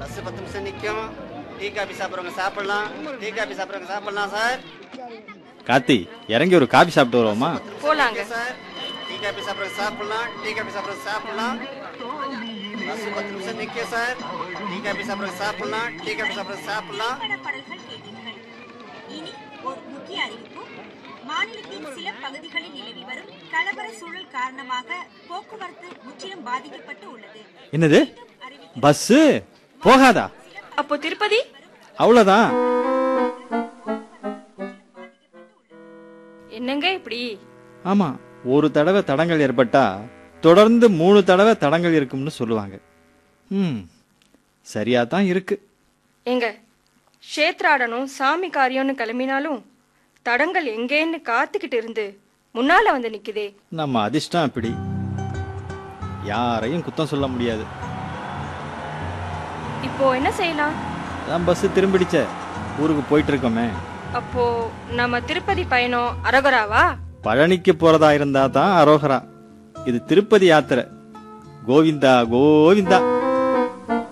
bus பத்து நிமிஷம் நிற்கும் டீ காபி சாப்பிட்றவங்க சாப்பிடலாம் டீ காபி சாப்பிட்றவங்க சாப்பிடலாம் சார் கார்த்தி இறங்கி ஒரு காபி சாப்பிட்டு வருவோமா போலாங்க சார் டீ காபி சாப்பிட்றவங்க சாப்பிடலாம் டீ காபி சாப்பிட்றவங்க சாப்பிடலாம் பஸ் பத்து நிமிஷம் நிற்கும் சார் டீ காபி சாப்பிட்றவங்க சாப்பிடலாம் டீ காபி சாப்பிட்றவங்க சாப்பிடலாம் திரைப்பட பாடல்கள் கேட்டீர்கள் இனி ஒரு முக்கிய அறிவிப்பு மாநிலத்தின் சில பகுதிகளில் நிலவி வரும் கலவர சூழல் காரணமாக போக்குவரத்து முற்றிலும் பாதிக்கப்பட்டு உள்ளது என்னது பஸ்ஸு போகாதா அப்போ திருப்பதி அவ்வளோதான் என்னங்க இப்படி ஆமா ஒரு தடவை தடங்கள் ஏற்பட்டா தொடர்ந்து மூணு தடவை தடங்கள் இருக்கும்னு சொல்லுவாங்க ம் சரியா தான் இருக்கு எங்க க்ஷேத்ராடனும் சாமி காரியம்னு கிளம்பினாலும் தடங்கள் எங்கேன்னு காத்துக்கிட்டு இருந்து முன்னால வந்து நிக்குதே நம்ம அதிர்ஷ்டம் அப்படி யாரையும் குத்தம் சொல்ல முடியாது இப்போ என்ன செய்யலாம் அதான் பஸ் திரும்பிடுச்ச ஊருக்கு போயிட்டு இருக்கோமே அப்போ நம்ம திருப்பதி பயணம் அரகுராவா பழனிக்கு போறதா இருந்தா தான் அரோகரா இது திருப்பதி யாத்திரை கோவிந்தா கோவிந்தா